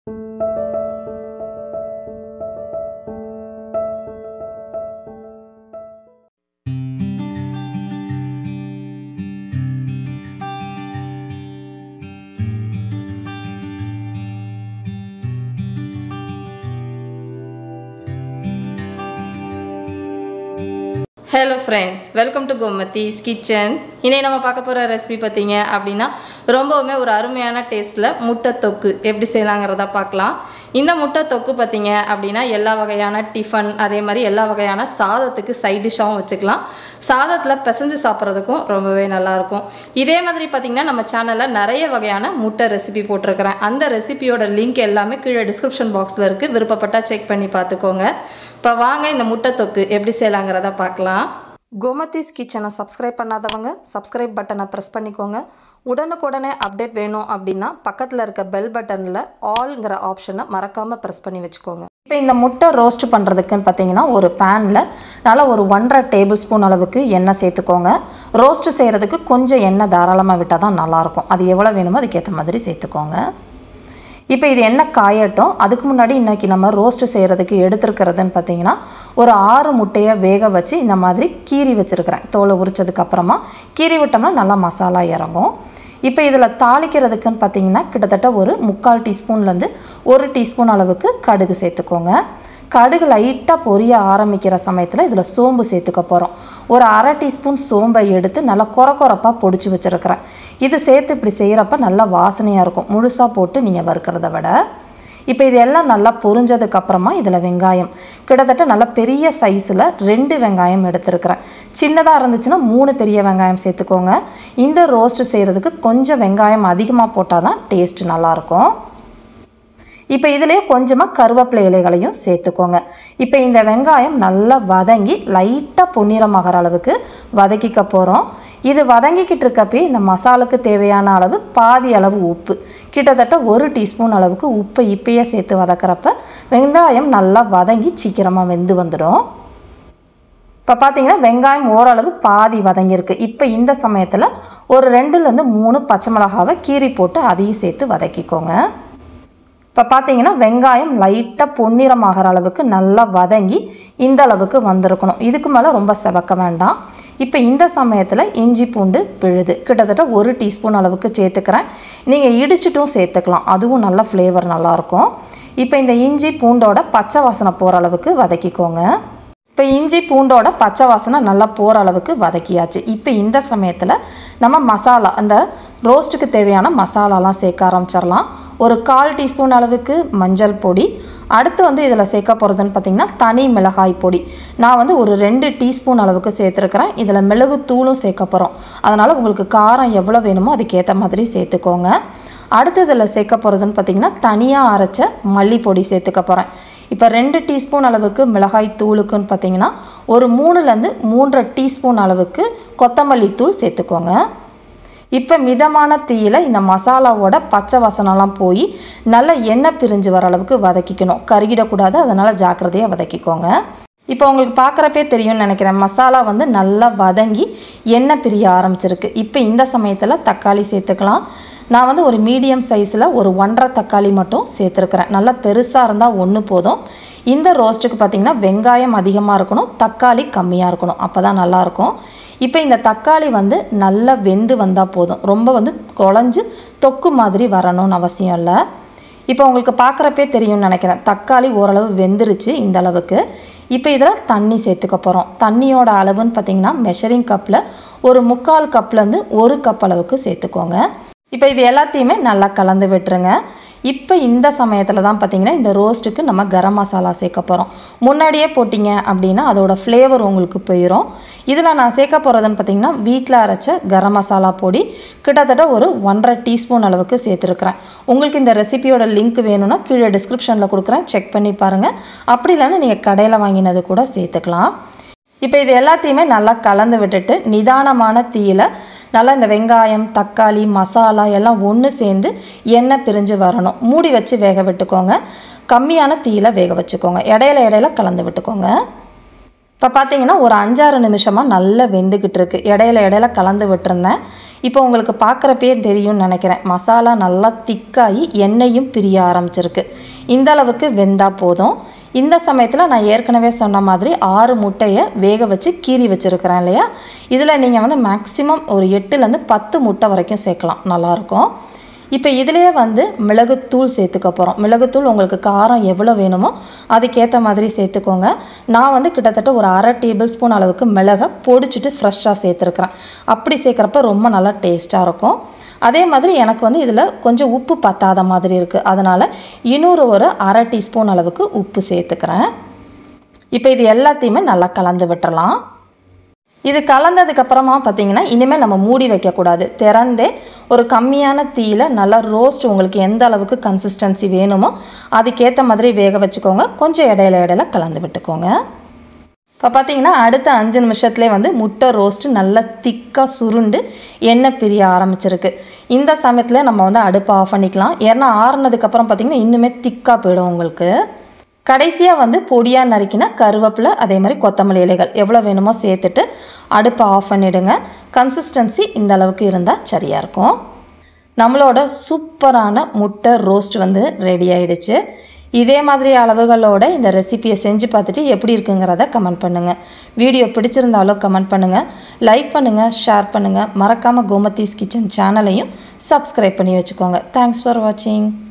hello friends welcome to Gomathi's kitchen இன்னைக்கு நம்ம பார்க்க போகிற ரெசிபி பார்த்தீங்க அப்படின்னா ரொம்பவுமே ஒரு அருமையான டேஸ்ட்டில் முட்டை தொக்கு எப்படி செய்யலாங்கிறத பார்க்கலாம் இந்த முட்டை தொக்கு பார்த்தீங்க அப்படின்னா எல்லா வகையான டிஃபன் அதே மாதிரி எல்லா வகையான சாதத்துக்கு சைட் டிஷ்ஷாகவும் வச்சுக்கலாம் சாதத்தில் பிசைஞ்சு சாப்பிட்றதுக்கும் ரொம்பவே நல்லாயிருக்கும் இதே மாதிரி பார்த்தீங்கன்னா நம்ம சேனலில் நிறைய வகையான முட்டை ரெசிபி போட்டிருக்கிறேன் அந்த ரெசிபியோட லிங்க் எல்லாமே கீழே டிஸ்கிரிப்ஷன் பாக்ஸில் இருக்குது விருப்பப்பட்டால் செக் பண்ணி பார்த்துக்கோங்க இப்போ வாங்க இந்த முட்டை தொக்கு எப்படி செய்யலாங்கிறத பார்க்கலாம் கோமதிஸ் கிச்சனை சப்ஸ்கிரைப் பண்ணாதவங்க சப்ஸ்கிரைப் பட்டனை ப்ரெஸ் பண்ணிக்கோங்க உடனுக்குடனே அப்டேட் வேணும் அப்படின்னா பக்கத்தில் இருக்க பெல் பட்டனில் ஆல்ங்கிற ஆப்ஷனை மறக்காமல் ப்ரெஸ் பண்ணி வச்சுக்கோங்க இப்போ இந்த முட்டை ரோஸ்ட் பண்ணுறதுக்குன்னு பார்த்தீங்கன்னா ஒரு பேனில் நல்லா ஒரு ஒன்றரை டேபிள் ஸ்பூன் அளவுக்கு எண்ணெய் சேர்த்துக்கோங்க ரோஸ்ட் செய்கிறதுக்கு கொஞ்சம் எண்ணெய் தாராளமாக விட்டால் தான் நல்லாயிருக்கும் அது எவ்வளோ வேணுமோ அதுக்கேற்ற மாதிரி சேர்த்துக்கோங்க இப்போ இது என்ன காயட்டும் அதுக்கு முன்னாடி இன்றைக்கி நம்ம ரோஸ்ட் செய்கிறதுக்கு எடுத்துருக்கிறதுன்னு பார்த்தீங்கன்னா ஒரு ஆறு முட்டையை வேக வச்சு இந்த மாதிரி கீறி வச்சுருக்கிறேன் தோலை உரிச்சதுக்கு அப்புறமா கீறி விட்டோம்னா நல்லா மசாலா இறங்கும் இப்போ இதில் தாளிக்கிறதுக்குன்னு பார்த்தீங்கன்னா கிட்டத்தட்ட ஒரு முக்கால் டீஸ்பூன்லேருந்து ஒரு டீஸ்பூன் அளவுக்கு கடுகு சேர்த்துக்கோங்க கடுகு லைட்டாக பொரிய ஆரம்பிக்கிற சமயத்தில் இதில் சோம்பு சேர்த்துக்க போகிறோம் ஒரு அரை டீஸ்பூன் சோம்பை எடுத்து நல்லா கொர கொரப்பாக பொடிச்சு வச்சுருக்கிறேன் இது சேர்த்து இப்படி செய்கிறப்ப நல்லா வாசனையாக இருக்கும் முழுசாக போட்டு நீங்கள் வறுக்கிறத விட இப்போ இது எல்லாம் நல்லா பொரிஞ்சதுக்கு அப்புறமா இதில் வெங்காயம் கிட்டத்தட்ட நல்லா பெரிய சைஸில் ரெண்டு வெங்காயம் எடுத்துருக்கிறேன் சின்னதாக இருந்துச்சுன்னா மூணு பெரிய வெங்காயம் சேர்த்துக்கோங்க இந்த ரோஸ்ட் செய்கிறதுக்கு கொஞ்சம் வெங்காயம் அதிகமாக போட்டால் தான் டேஸ்ட் நல்லாயிருக்கும் இப்போ இதிலேயே கொஞ்சமாக கருவேப்பிலை இலைகளையும் சேர்த்துக்கோங்க இப்போ இந்த வெங்காயம் நல்லா வதங்கி லைட்டாக பொன்னிறமாகிற அளவுக்கு வதக்கிக்க போகிறோம் இது வதங்கிக்கிட்டு இருக்கப்பே இந்த மசாலுக்கு தேவையான அளவு பாதி அளவு உப்பு கிட்டத்தட்ட ஒரு டீஸ்பூன் அளவுக்கு உப்பை இப்பயே சேர்த்து வதக்கிறப்ப வெங்காயம் நல்லா வதங்கி சீக்கிரமாக வெந்து வந்துடும் இப்போ பார்த்தீங்கன்னா வெங்காயம் ஓரளவு பாதி வதங்கியிருக்கு இப்போ இந்த சமயத்தில் ஒரு ரெண்டுலேருந்து மூணு பச்சை மிளகாவை கீறி போட்டு அதையும் சேர்த்து வதக்கிக்கோங்க இப்போ பார்த்தீங்கன்னா வெங்காயம் லைட்டாக பொன்னிறமாகிற அளவுக்கு நல்லா வதங்கி இந்த அளவுக்கு வந்திருக்கணும் இதுக்கு மேலே ரொம்ப செவக்க வேண்டாம் இப்போ இந்த சமயத்தில் இஞ்சி பூண்டு விழுது கிட்டத்தட்ட ஒரு டீஸ்பூன் அளவுக்கு சேர்த்துக்கிறேன் நீங்கள் இடிச்சிட்டும் சேர்த்துக்கலாம் அதுவும் நல்ல ஃப்ளேவர் நல்லாயிருக்கும் இப்போ இந்த இஞ்சி பூண்டோட பச்சை வாசனை போகிற அளவுக்கு வதக்கிக்கோங்க இப்போ இஞ்சி பூண்டோட பச்சை வாசனை நல்லா போகிற அளவுக்கு வதக்கியாச்சு இப்போ இந்த சமயத்தில் நம்ம மசாலா அந்த ரோஸ்ட்டுக்கு தேவையான மசாலாலாம் சேர்க்க ஆரம்பிச்சிடலாம் ஒரு கால் டீஸ்பூன் அளவுக்கு மஞ்சள் பொடி அடுத்து வந்து இதில் சேர்க்க போகிறதுன்னு பார்த்திங்கன்னா தனி மிளகாய் பொடி நான் வந்து ஒரு ரெண்டு டீஸ்பூன் அளவுக்கு சேர்த்துருக்கிறேன் இதில் மிளகு தூளும் சேர்க்க போகிறோம் அதனால் உங்களுக்கு காரம் எவ்வளோ வேணுமோ அதுக்கேற்ற மாதிரி சேர்த்துக்கோங்க அடுத்து இதில் சேர்க்க போகிறதுன்னு பார்த்திங்கன்னா தனியாக அரைச்ச மல்லிப்பொடி சேர்த்துக்க போகிறேன் இப்போ ரெண்டு டீஸ்பூன் அளவுக்கு மிளகாய் தூளுக்குன்னு பார்த்தீங்கன்னா ஒரு மூணுலேருந்து மூன்றரை டீஸ்பூன் அளவுக்கு கொத்தமல்லி தூள் சேர்த்துக்கோங்க இப்போ மிதமான தீயில் இந்த மசாலாவோட பச்சை வாசனெல்லாம் போய் நல்ல எண்ணெய் பிரிஞ்சு வர அளவுக்கு வதக்கிக்கணும் கருகிடக்கூடாது அதனால் ஜாக்கிரதையாக வதக்கிக்கோங்க இப்போ உங்களுக்கு பார்க்குறப்பே தெரியும்னு நினைக்கிறேன் மசாலா வந்து நல்லா வதங்கி எண்ணெய் பிரிய ஆரம்பிச்சிருக்கு இப்போ இந்த சமயத்தில் தக்காளி சேர்த்துக்கலாம் நான் வந்து ஒரு மீடியம் சைஸில் ஒரு ஒன்றரை தக்காளி மட்டும் சேர்த்துருக்குறேன் நல்லா பெருசாக இருந்தால் ஒன்று போதும் இந்த ரோஸ்ட்டுக்கு பார்த்திங்கன்னா வெங்காயம் அதிகமாக இருக்கணும் தக்காளி கம்மியாக இருக்கணும் அப்போ தான் நல்லாயிருக்கும் இப்போ இந்த தக்காளி வந்து நல்லா வெந்து வந்தால் போதும் ரொம்ப வந்து குழஞ்சு தொக்கு மாதிரி வரணும்னு அவசியம் இல்லை இப்போ உங்களுக்கு பார்க்குறப்பே தெரியும்னு நினைக்கிறேன் தக்காளி ஓரளவு வெந்துருச்சு இந்த அளவுக்கு இப்போ இதில் தண்ணி சேர்த்துக்க போகிறோம் தண்ணியோட அளவுன்னு பார்த்தீங்கன்னா மெஷரிங் கப்பில் ஒரு முக்கால் கப்லேருந்து ஒரு கப் அளவுக்கு சேர்த்துக்கோங்க இப்போ இது எல்லாத்தையுமே நல்லா கலந்து விட்டுருங்க இப்போ இந்த சமயத்தில் தான் பார்த்தீங்கன்னா இந்த ரோஸ்ட்டுக்கு நம்ம கரம் மசாலா சேர்க்க போகிறோம் முன்னாடியே போட்டிங்க அப்படின்னா அதோட ஃப்ளேவர் உங்களுக்கு போயிடும் இதில் நான் சேர்க்க போகிறதுன்னு பார்த்தீங்கன்னா வீட்டில் அரைச்ச கரம் மசாலா பொடி கிட்டத்தட்ட ஒரு ஒன்றரை டீஸ்பூன் அளவுக்கு சேர்த்துருக்குறேன் உங்களுக்கு இந்த ரெசிபியோட லிங்க் வேணும்னா கீழே டிஸ்கிரிப்ஷனில் கொடுக்குறேன் செக் பண்ணி பாருங்கள் அப்படி இல்லைன்னா நீங்கள் கடையில் வாங்கினது கூட சேர்த்துக்கலாம் இப்போ இது எல்லாத்தையுமே நல்லா கலந்து விட்டுட்டு நிதானமான தீயில் நல்லா இந்த வெங்காயம் தக்காளி மசாலா எல்லாம் ஒன்று சேர்ந்து எண்ணெய் பிரிஞ்சு வரணும் மூடி வச்சு வேக விட்டுக்கோங்க கம்மியான தீயில் வேக வச்சுக்கோங்க இடையில இடையில கலந்து விட்டுக்கோங்க இப்போ பார்த்தீங்கன்னா ஒரு அஞ்சாறு நிமிஷமாக நல்லா வெந்துக்கிட்டு இருக்கு இடையில இடையில கலந்து விட்டுருந்தேன் இப்போ உங்களுக்கு பார்க்குறப்பே தெரியும்னு நினைக்கிறேன் மசாலா நல்லா திக்காகி எண்ணெயும் பிரிய ஆரம்பிச்சிருக்கு இந்த அளவுக்கு வெந்தால் போதும் இந்த சமயத்தில் நான் ஏற்கனவே சொன்ன மாதிரி ஆறு முட்டையை வேக வச்சு கீறி வச்சுருக்கிறேன் இல்லையா இதில் நீங்கள் வந்து மேக்ஸிமம் ஒரு எட்டுலேருந்து பத்து முட்டை வரைக்கும் சேர்க்கலாம் நல்லாயிருக்கும் இப்போ இதிலேயே வந்து மிளகுத்தூள் சேர்த்துக்க போகிறோம் மிளகுத்தூள் உங்களுக்கு காரம் எவ்வளோ வேணுமோ அதுக்கேற்ற மாதிரி சேர்த்துக்கோங்க நான் வந்து கிட்டத்தட்ட ஒரு அரை டேபிள் ஸ்பூன் அளவுக்கு மிளகை பொடிச்சிட்டு ஃப்ரெஷ்ஷாக சேர்த்துருக்குறேன் அப்படி சேர்க்குறப்ப ரொம்ப நல்லா டேஸ்ட்டாக இருக்கும் அதே மாதிரி எனக்கு வந்து இதில் கொஞ்சம் உப்பு பத்தாத மாதிரி இருக்குது அதனால் இன்னொரு ஒரு அரை டீஸ்பூன் அளவுக்கு உப்பு சேர்த்துக்கிறேன் இப்போ இது எல்லாத்தையுமே நல்லா கலந்து விட்டுறலாம் இது கலந்ததுக்கு அப்புறமா பார்த்தீங்கன்னா இனிமேல் நம்ம மூடி வைக்கக்கூடாது திறந்தே ஒரு கம்மியான தீயில நல்லா ரோஸ்ட் உங்களுக்கு எந்த அளவுக்கு கன்சிஸ்டன்சி வேணுமோ அதுக்கேற்ற மாதிரி வேக வச்சுக்கோங்க கொஞ்சம் இடையில இடையில கலந்து விட்டுக்கோங்க இப்போ பார்த்தீங்கன்னா அடுத்த அஞ்சு நிமிஷத்துலேயே வந்து முட்டை ரோஸ்ட் நல்லா திக்காக சுருண்டு எண்ணெய் பிரிய ஆரம்பிச்சிருக்கு இந்த சமயத்தில் நம்ம வந்து அடுப்பை ஆஃப் பண்ணிக்கலாம் ஏன்னா ஆறுனதுக்கப்புறம் பார்த்தீங்கன்னா இன்னுமே திக்காக போயிடும் உங்களுக்கு கடைசியாக வந்து பொடியாக நறுக்கின கருவேப்பிலை அதே மாதிரி கொத்தமல்லி இலைகள் எவ்வளோ வேணுமோ சேர்த்துட்டு அடுப்பை ஆஃப் பண்ணிவிடுங்க கன்சிஸ்டன்சி இந்த அளவுக்கு இருந்தால் சரியாக இருக்கும் நம்மளோட சூப்பரான முட்டை ரோஸ்ட் வந்து ரெடி ஆயிடுச்சு இதே மாதிரி அளவுகளோட இந்த ரெசிபியை செஞ்சு பார்த்துட்டு எப்படி இருக்குங்கிறத கமெண்ட் பண்ணுங்கள் வீடியோ பிடிச்சிருந்தாலும் கமெண்ட் பண்ணுங்கள் லைக் பண்ணுங்கள் ஷேர் பண்ணுங்கள் மறக்காமல் கோமதீஸ் கிச்சன் சேனலையும் சப்ஸ்கிரைப் பண்ணி வச்சுக்கோங்க தேங்க்ஸ் ஃபார் வாட்சிங்